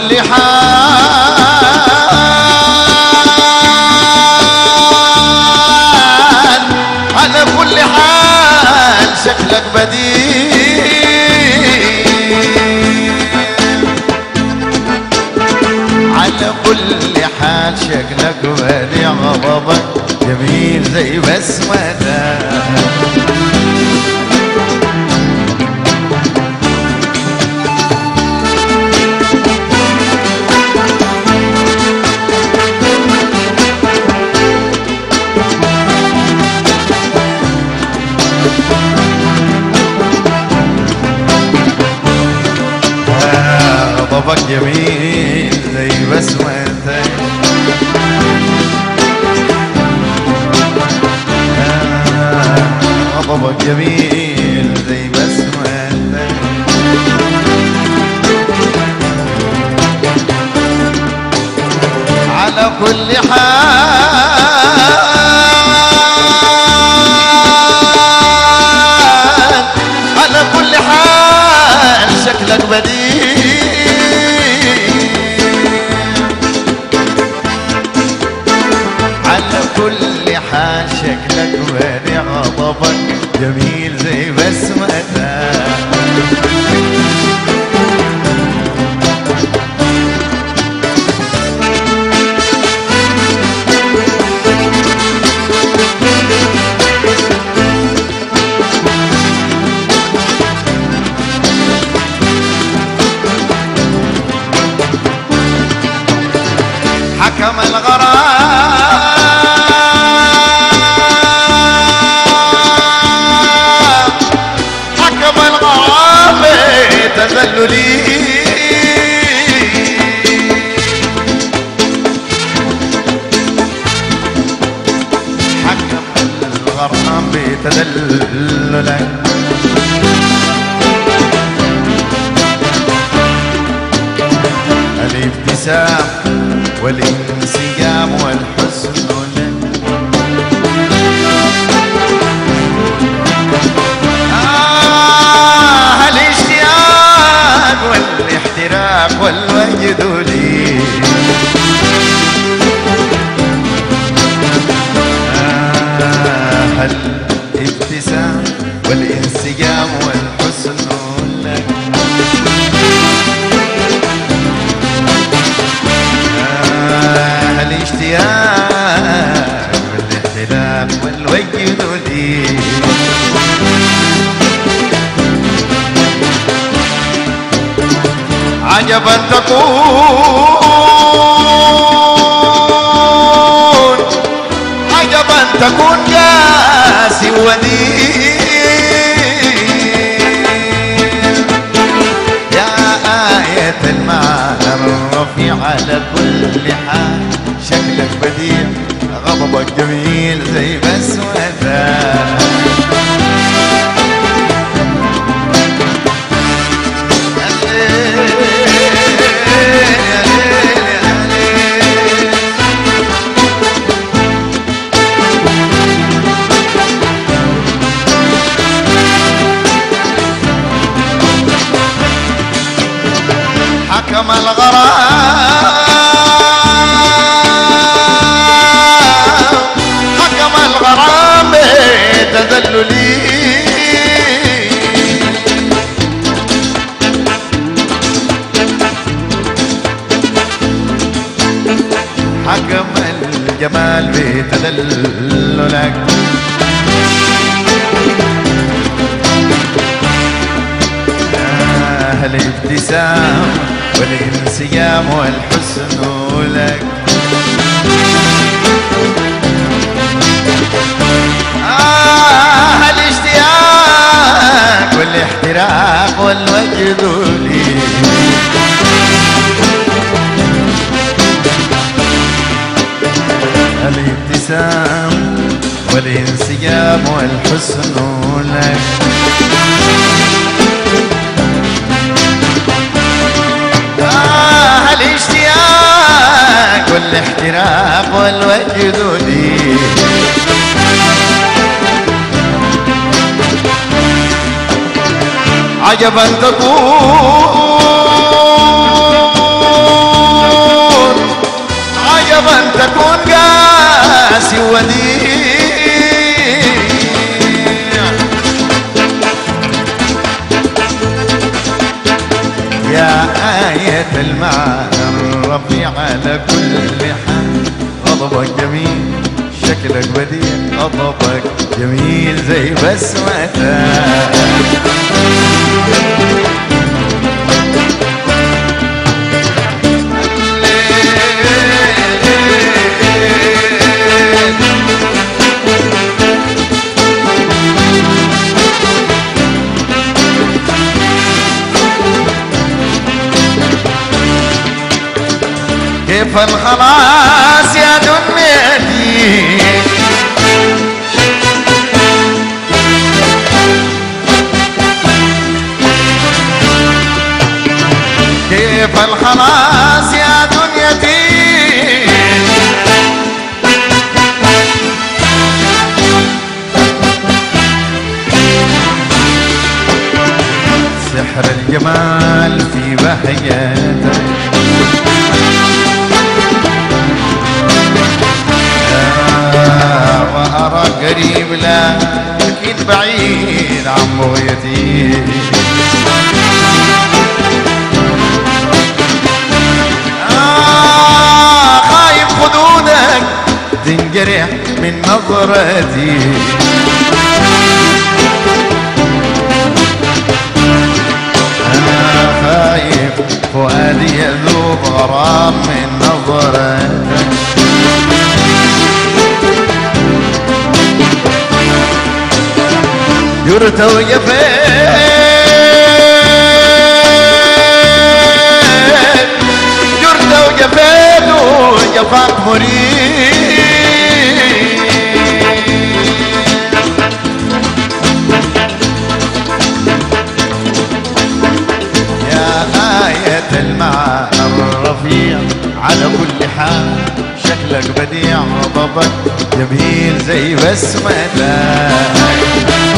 كل حال على كل حال شكلك بديل على كل حال شكلك بديع غضبك جميل زي بسمتك غضبك جميل زي بسمتك آه، غضبك جميل زي بسمتك على كل حال على كل حال شكلك بديل على كل حال شكلك بديع غضبك جميل زي بسمتك حكم الغرام حكم الغرام تذللي حكم الغرام بتذللك الابتسام والانسجام والحسن لك آه الاشتياق والاحتراق والوجد لي آه الابتسام والانسجام والحسن لك آه الاشتياق والاحتلاف والوجد لي عجبا تكون عجبا تكون قاسي ودين يا آية المعنى الرفيع على كل حال شكلك بديع غضبك جميل زي بسمتك يا ليل يا ليل حكم الغرام حكم الغرام بتذللي حكم الجمال بتذللك آه الابتسام والانسجام والحسن لك آه الاشتياق والاحتراق والوجد لي الابتسام والانسجام والحسن لك آه الاشتياق والاحتراق والوجد لي عجبا تكون تكون قاسي وديع يا آية المعنى الرفيع على كل حال غضبك جميل شكلك بديع غضبك جميل زي بسمتك كيف الخلاص يا دنيتي كيف الخلاص يا دنيتي سحر الجمال في بهجتك وأرى قريب لكن بعيد عن بغيتي آه خايف خدودك تنجرح من نظرتي أنا خايف فؤادي يذوب غرام من نظرتك جرت وجفيت جرت وجفيت وجفاك مريد يا آية المعنى الرفيع على كل حال شكلك بديع غضبك جميل زي بسمتك